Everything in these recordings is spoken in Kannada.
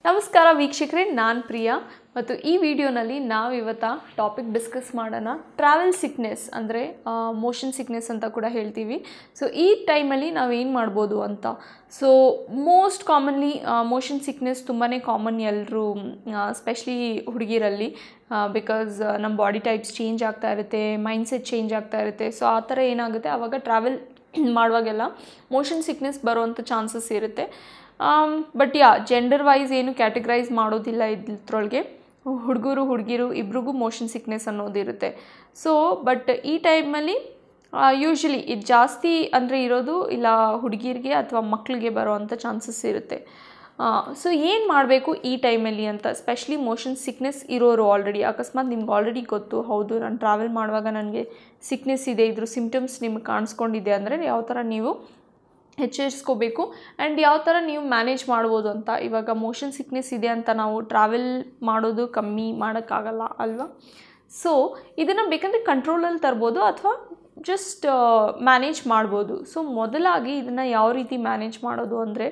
ನಮಸ್ಕಾರ ವೀಕ್ಷಕರೇ ನಾನು ಪ್ರಿಯಾ ಮತ್ತು ಈ ವಿಡಿಯೋನಲ್ಲಿ ನಾವು ಇವತ್ತು ಟಾಪಿಕ್ ಡಿಸ್ಕಸ್ ಮಾಡೋಣ ಟ್ರಾವೆಲ್ ಸಿಕ್ನೆಸ್ ಅಂದರೆ ಮೋಷನ್ ಸಿಕ್ನೆಸ್ ಅಂತ ಕೂಡ ಹೇಳ್ತೀವಿ ಸೊ ಈ ಟೈಮಲ್ಲಿ ನಾವು ಏನು ಮಾಡ್ಬೋದು ಅಂತ so most commonly motion sickness ತುಂಬಾ ಕಾಮನ್ ಎಲ್ಲರೂ ಸ್ಪೆಷಲಿ ಹುಡುಗಿರಲ್ಲಿ ಬಿಕಾಸ್ ನಮ್ಮ ಬಾಡಿ ಟೈಪ್ಸ್ ಚೇಂಜ್ ಆಗ್ತಾ ಇರುತ್ತೆ ಮೈಂಡ್ಸೆಟ್ ಚೇಂಜ್ ಆಗ್ತಾ ಇರುತ್ತೆ ಸೊ ಆ ಥರ ಏನಾಗುತ್ತೆ ಆವಾಗ ಟ್ರಾವೆಲ್ ಮಾಡುವಾಗೆಲ್ಲ ಮೋಷನ್ ಸಿಕ್ನೆಸ್ ಬರೋವಂಥ ಚಾನ್ಸಸ್ ಇರುತ್ತೆ ಬಟ್ ಯಾ ಜೆಂಡರ್ ವೈಸ್ ಏನು ಕ್ಯಾಟಗರೈಸ್ ಮಾಡೋದಿಲ್ಲ ಇದ್ರೊಳಗೆ ಹುಡುಗರು ಹುಡುಗಿರು ಇಬ್ರಿಗೂ ಮೋಷನ್ ಸಿಕ್ನೆಸ್ ಅನ್ನೋದಿರುತ್ತೆ ಸೊ ಬಟ್ ಈ ಟೈಮಲ್ಲಿ ಯೂಶ್ವಲಿ ಇದು ಜಾಸ್ತಿ ಅಂದರೆ ಇರೋದು ಇಲ್ಲ ಹುಡುಗಿರಿಗೆ ಅಥವಾ ಮಕ್ಕಳಿಗೆ ಬರೋವಂಥ ಚಾನ್ಸಸ್ ಇರುತ್ತೆ ಸೊ ಏನು ಮಾಡಬೇಕು ಈ ಟೈಮಲ್ಲಿ ಅಂತ ಸ್ಪೆಷಲಿ ಮೋಷನ್ ಸಿಕ್ನೆಸ್ ಇರೋರು ಆಲ್ರೆಡಿ ಅಕಸ್ಮಾತ್ ನಿಮ್ಗೆ ಆಲ್ರೆಡಿ ಗೊತ್ತು ಹೌದು ನಾನು ಟ್ರಾವೆಲ್ ಮಾಡುವಾಗ ನನಗೆ ಸಿಕ್ನೆಸ್ ಇದೆ ಇದ್ರ ಸಿಮ್ಟಮ್ಸ್ ನಿಮ್ಗೆ ಕಾಣಿಸ್ಕೊಂಡಿದೆ ಅಂದರೆ ಯಾವ ಥರ ನೀವು ಎಚ್ಚರಿಸ್ಕೋಬೇಕು ಆ್ಯಂಡ್ ಯಾವ ಥರ ನೀವು ಮ್ಯಾನೇಜ್ ಮಾಡ್ಬೋದು ಅಂತ ಇವಾಗ ಮೋಷನ್ ಸಿಕ್ನೆಸ್ ಇದೆ ಅಂತ ನಾವು ಟ್ರಾವೆಲ್ ಮಾಡೋದು ಕಮ್ಮಿ ಮಾಡೋಕ್ಕಾಗಲ್ಲ ಅಲ್ವಾ ಸೊ ಇದನ್ನು ಬೇಕಂದರೆ ಕಂಟ್ರೋಲಲ್ಲಿ ತರ್ಬೋದು ಅಥವಾ ಜಸ್ಟ್ ಮ್ಯಾನೇಜ್ ಮಾಡ್ಬೋದು ಸೊ ಮೊದಲಾಗಿ ಇದನ್ನು ಯಾವ ರೀತಿ ಮ್ಯಾನೇಜ್ ಮಾಡೋದು ಅಂದರೆ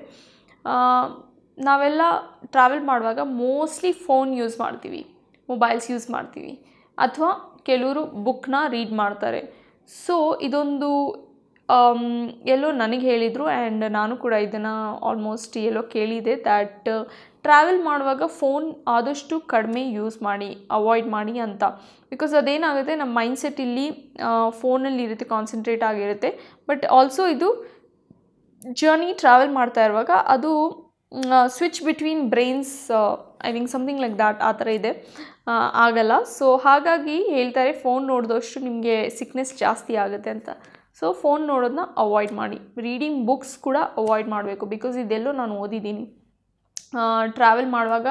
ನಾವೆಲ್ಲ ಟ್ರಾವೆಲ್ ಮಾಡುವಾಗ ಮೋಸ್ಟ್ಲಿ ಫೋನ್ ಯೂಸ್ ಮಾಡ್ತೀವಿ ಮೊಬೈಲ್ಸ್ ಯೂಸ್ ಮಾಡ್ತೀವಿ ಅಥವಾ ಕೆಲವರು ಬುಕ್ನ ರೀಡ್ ಮಾಡ್ತಾರೆ ಸೊ ಇದೊಂದು ಎಲ್ಲೋ ನನಗೆ ಹೇಳಿದರು ಆ್ಯಂಡ್ ನಾನು ಕೂಡ ಇದನ್ನು ಆಲ್ಮೋಸ್ಟ್ ಎಲ್ಲೋ ಕೇಳಿದೆ ದ್ಯಾಟ್ ಟ್ರಾವೆಲ್ ಮಾಡುವಾಗ ಫೋನ್ ಆದಷ್ಟು ಕಡಿಮೆ ಯೂಸ್ ಮಾಡಿ ಅವಾಯ್ಡ್ ಮಾಡಿ ಅಂತ ಬಿಕಾಸ್ ಅದೇನಾಗುತ್ತೆ ನಮ್ಮ ಮೈಂಡ್ಸೆಟ್ ಇಲ್ಲಿ ಫೋನಲ್ಲಿ ಇರುತ್ತೆ ಕಾನ್ಸಂಟ್ರೇಟ್ ಆಗಿರುತ್ತೆ ಬಟ್ ಆಲ್ಸೋ ಇದು ಜರ್ನಿ ಟ್ರಾವೆಲ್ ಮಾಡ್ತಾ ಇರುವಾಗ ಅದು switch between brains I think something like that ಆ ಥರ ಇದೆ ಆಗಲ್ಲ ಸೊ ಹಾಗಾಗಿ ಹೇಳ್ತಾರೆ ಫೋನ್ ನೋಡಿದಷ್ಟು ನಿಮಗೆ ಸಿಕ್ನೆಸ್ ಜಾಸ್ತಿ ಆಗುತ್ತೆ ಅಂತ ಸೊ ಫೋನ್ ನೋಡೋದನ್ನ ಅವಾಯ್ಡ್ ಮಾಡಿ ರೀಡಿಂಗ್ ಬುಕ್ಸ್ ಕೂಡ ಅವಾಯ್ಡ್ ಮಾಡಬೇಕು ಬಿಕಾಸ್ ಇದೆಲ್ಲೋ ನಾನು ಓದಿದ್ದೀನಿ ಟ್ರಾವೆಲ್ ಮಾಡುವಾಗ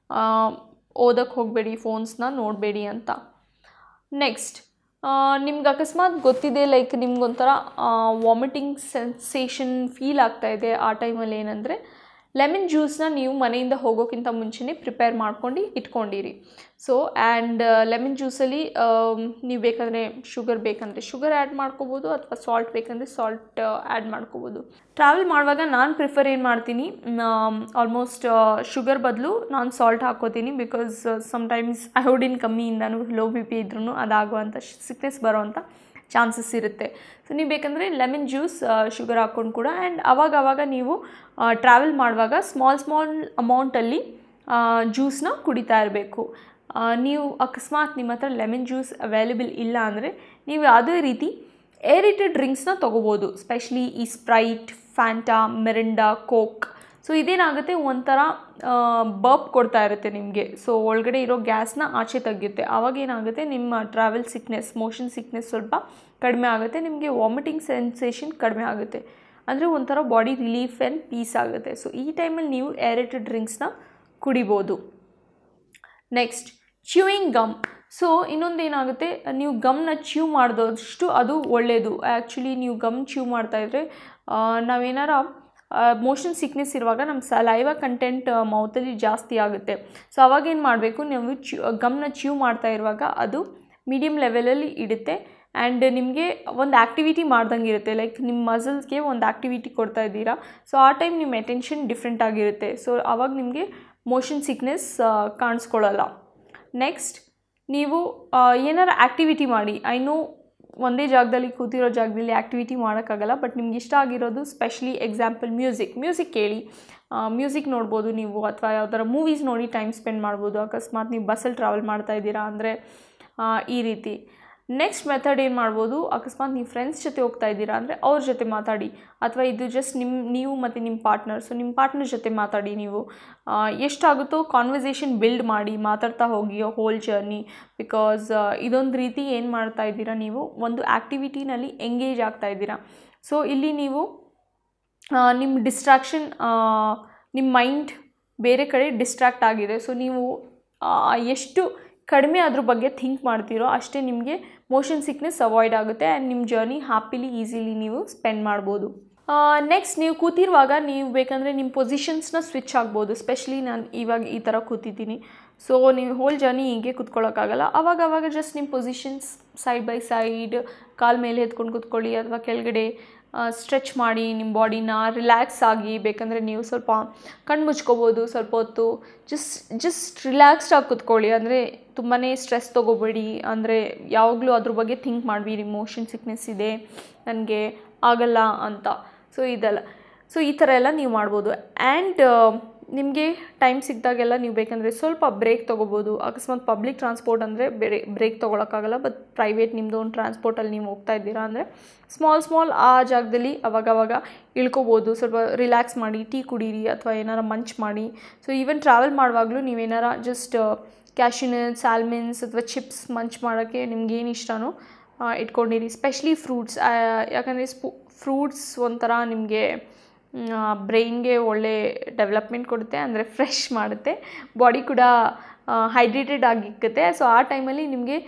ಓದೋಕ್ಕೆ ಹೋಗಬೇಡಿ ಫೋನ್ಸ್ನ ನೋಡಬೇಡಿ ಅಂತ ನೆಕ್ಸ್ಟ್ ನಿಮ್ಗೆ ಅಕಸ್ಮಾತ್ ಗೊತ್ತಿದೆ ಲೈಕ್ ನಿಮ್ಗೊಂಥರ ವಾಮಿಟಿಂಗ್ ಸೆನ್ಸೇಷನ್ ಫೀಲ್ ಆಗ್ತಾ ಇದೆ ಆ ಟೈಮಲ್ಲಿ ಏನಂದರೆ ಲೆಮನ್ ಜ್ಯೂಸನ್ನ ನೀವು ಮನೆಯಿಂದ ಹೋಗೋಕ್ಕಿಂತ ಮುಂಚೆನೇ ಪ್ರಿಪೇರ್ ಮಾಡ್ಕೊಂಡು ಇಟ್ಕೊಂಡಿರಿ ಸೊ ಆ್ಯಂಡ್ ಲೆಮನ್ ಜ್ಯೂಸಲ್ಲಿ ನೀವು ಬೇಕಂದರೆ ಶುಗರ್ ಬೇಕಂದರೆ ಶುಗರ್ ಆ್ಯಡ್ ಮಾಡ್ಕೋಬೋದು ಅಥವಾ ಸಾಲ್ಟ್ ಬೇಕಂದರೆ ಸಾಲ್ಟ್ ಆ್ಯಡ್ ಮಾಡ್ಕೋಬೋದು ಟ್ರಾವೆಲ್ ಮಾಡುವಾಗ ನಾನು ಪ್ರಿಫರ್ ಏನು ಮಾಡ್ತೀನಿ ಆಲ್ಮೋಸ್ಟ್ ಶುಗರ್ ಬದಲು ನಾನು ಸಾಲ್ಟ್ ಹಾಕ್ಕೋತೀನಿ ಬಿಕಾಸ್ ಸಮ್ಟೈಮ್ಸ್ ಅಯೋಡಿನ್ ಕಮ್ಮಿಯಿಂದನೂ ಲೋ ಬಿ ಪಿ ಇದ್ರೂ ಅದಾಗುವಂಥ ಸಿಕ್ನೆಸ್ ಬರೋವಂಥ ಚಾನ್ಸಸ್ ಇರುತ್ತೆ ಸೊ ನೀವು ಬೇಕಂದರೆ ಲೆಮನ್ ಜ್ಯೂಸ್ ಶುಗರ್ ಹಾಕ್ಕೊಂಡು ಕೂಡ ಆ್ಯಂಡ್ ಅವಾಗ ಅವಾಗ ನೀವು ಟ್ರಾವೆಲ್ ಮಾಡುವಾಗ ಸ್ಮಾಲ್ ಸ್ಮಾಲ್ ಅಮೌಂಟಲ್ಲಿ ಜ್ಯೂಸನ್ನ ಕುಡಿತಾ ಇರಬೇಕು ನೀವು ಅಕಸ್ಮಾತ್ ನಿಮ್ಮ ಹತ್ರ ಲೆಮನ್ ಜ್ಯೂಸ್ ಅವೈಲೇಬಲ್ ಇಲ್ಲ ಅಂದರೆ ನೀವು ಯಾವುದೇ ರೀತಿ ಏರಿಟೆಡ್ ಡ್ರಿಂಕ್ಸ್ನ ತೊಗೋಬೋದು ಸ್ಪೆಷಲಿ ಈ Sprite Fanta Mirinda Coke so ಇದೇನಾಗುತ್ತೆ ಒಂಥರ ಬರ್ಪ್ ಕೊಡ್ತಾ ಇರುತ್ತೆ ನಿಮಗೆ ಸೊ ಒಳಗಡೆ ಇರೋ ಗ್ಯಾಸ್ನ ಆಚೆ ತೆಗೆಯುತ್ತೆ ಆವಾಗ ಏನಾಗುತ್ತೆ ನಿಮ್ಮ ಟ್ರಾವೆಲ್ ಸಿಕ್ನೆಸ್ ಮೋಷನ್ ಸಿಕ್ನೆಸ್ ಸ್ವಲ್ಪ ಕಡಿಮೆ ಆಗುತ್ತೆ ನಿಮಗೆ ವಾಮಿಟಿಂಗ್ ಸೆನ್ಸೇಷನ್ ಕಡಿಮೆ ಆಗುತ್ತೆ ಅಂದರೆ ಒಂಥರ ಬಾಡಿ ರಿಲೀಫ್ ಆ್ಯಂಡ್ ಪೀಸ್ ಆಗುತ್ತೆ ಸೊ ಈ ಟೈಮಲ್ಲಿ ನೀವು ಏರೇಟೆಡ್ ಡ್ರಿಂಕ್ಸ್ನ ಕುಡಿಬೋದು ನೆಕ್ಸ್ಟ್ ಚ್ಯೂಯಿಂಗ್ ಗಮ್ ಸೊ ಇನ್ನೊಂದು ಏನಾಗುತ್ತೆ ನೀವು ಗಮ್ನ ಚ್ಯೂ ಮಾಡಿದಷ್ಟು ಅದು ಒಳ್ಳೆಯದು ಆ್ಯಕ್ಚುಲಿ ನೀವು ಗಮ್ ಚ್ಯೂ ಮಾಡ್ತಾಯಿದ್ರೆ ನಾವೇನಾರ ಮೋಷನ್ ಸಿಕ್ನೆಸ್ ಇರುವಾಗ ನಮ್ಮ ಸಲೈವ ಕಂಟೆಂಟ್ ಮೌತಲ್ಲಿ ಜಾಸ್ತಿ ಆಗುತ್ತೆ ಸೊ ಅವಾಗೇನು ಮಾಡಬೇಕು ನೀವು ಚ್ಯೂ ಗಮ್ನ ಚ್ಯೂ ಮಾಡ್ತಾ ಇರುವಾಗ ಅದು ಮೀಡಿಯಮ್ ಲೆವೆಲಲ್ಲಿ ಇಡುತ್ತೆ ಆ್ಯಂಡ್ ನಿಮಗೆ ಒಂದು ಆ್ಯಕ್ಟಿವಿಟಿ ಮಾಡ್ದಂಗೆ ಇರುತ್ತೆ ಲೈಕ್ ನಿಮ್ಮ ಮಸಲ್ಸ್ಗೆ ಒಂದು ಆ್ಯಕ್ಟಿವಿಟಿ ಕೊಡ್ತಾ ಇದ್ದೀರಾ ಸೊ ಆ ಟೈಮ್ ನಿಮ್ಮ ಅಟೆನ್ಷನ್ ಡಿಫ್ರೆಂಟ್ ಆಗಿರುತ್ತೆ ಸೊ ಆವಾಗ ನಿಮಗೆ ಮೋಷನ್ ಸಿಕ್ನೆಸ್ ಕಾಣಿಸ್ಕೊಳ್ಳಲ್ಲ ನೆಕ್ಸ್ಟ್ ನೀವು ಏನಾರು ಆ್ಯಕ್ಟಿವಿಟಿ ಮಾಡಿ ಐ ನೋ ಒಂದೇ ಜಾಗದಲ್ಲಿ ಕೂತಿರೋ ಜಾಗದಲ್ಲಿ ಆ್ಯಕ್ಟಿವಿಟಿ ಮಾಡೋಕ್ಕಾಗಲ್ಲ ಬಟ್ ನಿಮ್ಗೆ ಇಷ್ಟ ಆಗಿರೋದು ಸ್ಪೆಷಲಿ ಎಕ್ಸಾಂಪಲ್ ಮ್ಯೂಸಿಕ್ ಮ್ಯೂಸಿಕ್ ಕೇಳಿ ಮ್ಯೂಸಿಕ್ ನೋಡ್ಬೋದು ನೀವು ಅಥವಾ ಯಾವ್ದಾರ ಮೂವೀಸ್ ನೋಡಿ ಟೈಮ್ ಸ್ಪೆಂಡ್ ಮಾಡ್ಬೋದು ಅಕಸ್ಮಾತ್ ನೀವು ಬಸ್ಸಲ್ಲಿ ಟ್ರಾವೆಲ್ ಮಾಡ್ತಾ ಇದ್ದೀರಾ ಅಂದರೆ ಈ ರೀತಿ ನೆಕ್ಸ್ಟ್ ಮೆಥಡ್ ಏನು ಮಾಡ್ಬೋದು ಅಕಸ್ಮಾತ್ ನೀವು ಫ್ರೆಂಡ್ಸ್ ಜೊತೆ ಹೋಗ್ತಾ ಇದ್ದೀರಾ ಅಂದರೆ ಅವ್ರ ಜೊತೆ ಮಾತಾಡಿ ಅಥವಾ ಇದು ಜಸ್ಟ್ ನಿಮ್ಮ ನೀವು ಮತ್ತು ನಿಮ್ಮ ಪಾರ್ಟ್ನರ್ ಸೊ ನಿಮ್ಮ ಪಾರ್ಟ್ನರ್ ಜೊತೆ ಮಾತಾಡಿ ನೀವು ಎಷ್ಟಾಗುತ್ತೋ ಕಾನ್ವರ್ಸೇಷನ್ ಬಿಲ್ಡ್ ಮಾಡಿ ಮಾತಾಡ್ತಾ ಹೋಗಿ ಹೋಲ್ ಜರ್ನಿ ಬಿಕಾಸ್ ಇದೊಂದು ರೀತಿ ಏನು ಮಾಡ್ತಾ ಇದ್ದೀರಾ ನೀವು ಒಂದು ಆ್ಯಕ್ಟಿವಿಟಿನಲ್ಲಿ ಎಂಗೇಜ್ ಆಗ್ತಾ ಇದ್ದೀರಾ ಸೊ ಇಲ್ಲಿ ನೀವು ನಿಮ್ಮ ಡಿಸ್ಟ್ರಾಕ್ಷನ್ ನಿಮ್ಮ ಮೈಂಡ್ ಬೇರೆ ಕಡೆ ಡಿಸ್ಟ್ರಾಕ್ಟ್ ಆಗಿದೆ ಸೊ ನೀವು ಎಷ್ಟು ಕಡಿಮೆ ಅದ್ರ ಬಗ್ಗೆ ಥಿಂಕ್ ಮಾಡ್ತೀರೋ ಅಷ್ಟೇ ನಿಮಗೆ ಮೋಷನ್ ಸಿಕ್ನೆಸ್ ಅವಾಯ್ಡ್ ಆಗುತ್ತೆ ಆ್ಯಂಡ್ ನಿಮ್ಮ ಜರ್ನಿ ಹ್ಯಾಪಿಲಿ ಈಸಿಲಿ ನೀವು ಸ್ಪೆಂಡ್ ಮಾಡ್ಬೋದು ನೆಕ್ಸ್ಟ್ ನೀವು ಕೂತಿರುವಾಗ ನೀವು ಬೇಕಂದರೆ ನಿಮ್ಮ ಪೊಸಿಷನ್ಸ್ನ ಸ್ವಿಚ್ ಆಗ್ಬೋದು ಸ್ಪೆಷಲಿ ನಾನು ಇವಾಗ ಈ ಥರ ಕೂತಿದ್ದೀನಿ ಸೊ ನೀವು ಹೋಲ್ ಜರ್ನಿ ಹೀಗೆ ಕೂತ್ಕೊಳ್ಳೋಕ್ಕಾಗಲ್ಲ ಅವಾಗ ಅವಾಗ ಜಸ್ಟ್ ನಿಮ್ಮ ಪೊಸಿಷನ್ಸ್ ಸೈಡ್ ಬೈ ಸೈಡ್ ಕಾಲು ಮೇಲೆ ಎತ್ಕೊಂಡು ಕೂತ್ಕೊಳ್ಳಿ ಅಥವಾ ಕೆಳಗಡೆ ಸ್ಟ್ರೆಚ್ ಮಾಡಿ ನಿಮ್ಮ ಬಾಡಿನ ರಿಲ್ಯಾಕ್ಸ್ ಆಗಿ ಬೇಕಂದರೆ ನೀವು ಸ್ವಲ್ಪ ಕಣ್ಣು ಮುಚ್ಕೋಬೋದು ಸ್ವಲ್ಪ ಹೊತ್ತು ಜಸ್ಟ್ ಜಸ್ಟ್ ರಿಲ್ಯಾಕ್ಸ್ಡ್ ಆಗಿ ಕೂತ್ಕೊಳ್ಳಿ ಅಂದರೆ ತುಂಬಾ ಸ್ಟ್ರೆಸ್ ತೊಗೋಬೇಡಿ ಅಂದರೆ ಯಾವಾಗಲೂ ಅದ್ರ ಬಗ್ಗೆ ಥಿಂಕ್ ಮಾಡಬೇಡಿ ಮೋಷನ್ ಸಿಕ್ನೆಸ್ ಇದೆ ನನಗೆ ಆಗಲ್ಲ ಅಂತ ಸೊ ಇದೆಲ್ಲ ಸೊ ಈ ಥರ ಎಲ್ಲ ನೀವು ಮಾಡ್ಬೋದು ಆ್ಯಂಡ್ ನಿಮಗೆ ಟೈಮ್ ಸಿಕ್ಕಿದಾಗೆಲ್ಲ ನೀವು ಬೇಕಂದರೆ ಸ್ವಲ್ಪ ಬ್ರೇಕ್ ತೊಗೋಬೋದು ಅಕಸ್ಮಾತ್ ಪಬ್ಲಿಕ್ ಟ್ರಾನ್ಸ್ಪೋರ್ಟ್ ಅಂದರೆ ಬೇರೆ ಬ್ರೇಕ್ ತೊಗೊಳಕ್ಕಾಗಲ್ಲ ಬಟ್ ಪ್ರೈವೇಟ್ ನಿಮ್ಮದು ಒಂದು ಟ್ರಾನ್ಸ್ಪೋರ್ಟಲ್ಲಿ ನೀವು ಹೋಗ್ತಾ ಇದ್ದೀರಾ ಅಂದರೆ ಸ್ಮಾಲ್ ಸ್ಮಾಲ್ ಆ ಜಾಗದಲ್ಲಿ ಅವಾಗವಾಗ ಇಳ್ಕೊಬೋದು ಸ್ವಲ್ಪ ರಿಲ್ಯಾಕ್ಸ್ ಮಾಡಿ ಟೀ ಕುಡೀರಿ ಅಥವಾ ಏನಾರ ಮಂಚ್ ಮಾಡಿ ಸೊ ಈವನ್ ಟ್ರಾವೆಲ್ ಮಾಡುವಾಗಲೂ ನೀವೇನಾರ ಜಸ್ಟ್ ಕ್ಯಾಶಿನಟ್ಸ್ ಆಲ್ಮಿನ್ಸ್ ಅಥವಾ ಚಿಪ್ಸ್ ಮಂಚ್ ಮಾಡೋಕ್ಕೆ ನಿಮ್ಗೇನು ಇಷ್ಟನೋ ಇಟ್ಕೊಂಡಿರಿ ಸ್ಪೆಷಲಿ ಫ್ರೂಟ್ಸ್ ಯಾಕಂದರೆ ಸ್ಪೂ ಫ್ರೂಟ್ಸ್ ಒಂಥರ ನಿಮಗೆ ಬ್ರೈನ್ಗೆ ಒಳ್ಳೆ ಡೆವಲಪ್ಮೆಂಟ್ ಕೊಡುತ್ತೆ ಅಂದರೆ ಫ್ರೆಶ್ ಮಾಡುತ್ತೆ ಬಾಡಿ ಕೂಡ ಹೈಡ್ರೇಟೆಡ್ ಆಗಿಕ್ಕತ್ತೆ ಸೊ ಆ ಟೈಮಲ್ಲಿ ನಿಮಗೆ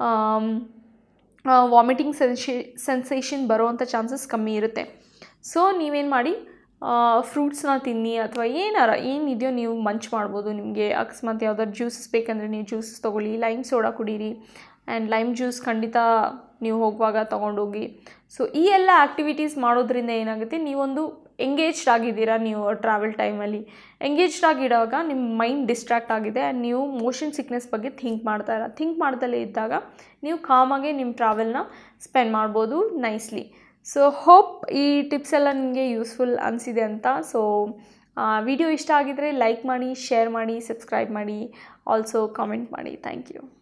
ವಾಮಿಟಿಂಗ್ ಸೆನ್ಶೇ ಸೆನ್ಸೇಷನ್ ಬರೋವಂಥ ಚಾನ್ಸಸ್ ಕಮ್ಮಿ ಇರುತ್ತೆ ಸೊ ನೀವೇನು ಮಾಡಿ ಫ್ರೂಟ್ಸ್ನ ತಿನ್ನಿ ಅಥವಾ ಏನಾರ ಏನಿದೆಯೋ ನೀವು ಮಂಚ್ ಮಾಡ್ಬೋದು ನಿಮಗೆ ಅಕಸ್ಮಾತ್ ಯಾವ್ದಾದ್ರು ಜ್ಯೂಸಸ್ ಬೇಕಂದರೆ ನೀವು ಜ್ಯೂಸಸ್ ತೊಗೊಳ್ಳಿ ಲೈಮ್ ಸೋಡಾ ಕುಡೀರಿ ಆ್ಯಂಡ್ ಲೈಮ್ ಜ್ಯೂಸ್ ಖಂಡಿತ ನೀವು ಹೋಗುವಾಗ ತೊಗೊಂಡೋಗಿ ಸೊ ಈ ಎಲ್ಲ ಆ್ಯಕ್ಟಿವಿಟೀಸ್ ಮಾಡೋದ್ರಿಂದ ಏನಾಗುತ್ತೆ ನೀವೊಂದು ಎಂಗೇಜ್ಡ್ ಆಗಿದ್ದೀರಾ ನೀವು ಟ್ರಾವೆಲ್ ಟೈಮಲ್ಲಿ ಎಂಗೇಜ್ಡ್ ಆಗಿಡುವಾಗ ನಿಮ್ಮ ಮೈಂಡ್ ಡಿಸ್ಟ್ರಾಕ್ಟ್ ಆಗಿದೆ ಆ್ಯಂಡ್ ನೀವು ಮೋಷನ್ ಸಿಕ್ನೆಸ್ ಬಗ್ಗೆ ಥಿಂಕ್ ಮಾಡ್ತಾ ಇಲ್ಲ ಥಿಂಕ್ ಮಾಡ್ದಲೇ ಇದ್ದಾಗ ನೀವು ಕಾಮಾಗೆ ನಿಮ್ಮ ಟ್ರಾವೆಲ್ನ ಸ್ಪೆಂಡ್ ಮಾಡ್ಬೋದು ನೈಸ್ಲಿ ಸೊ ಹೋಪ್ ಈ ಟಿಪ್ಸ್ ಎಲ್ಲ ನಿಮಗೆ ಯೂಸ್ಫುಲ್ ಅನಿಸಿದೆ ಅಂತ ಸೊ ವಿಡಿಯೋ ಇಷ್ಟ ಆಗಿದರೆ ಲೈಕ್ ಮಾಡಿ ಶೇರ್ ಮಾಡಿ ಸಬ್ಸ್ಕ್ರೈಬ್ ಮಾಡಿ ಆಲ್ಸೋ ಕಾಮೆಂಟ್ ಮಾಡಿ ಥ್ಯಾಂಕ್ ಯು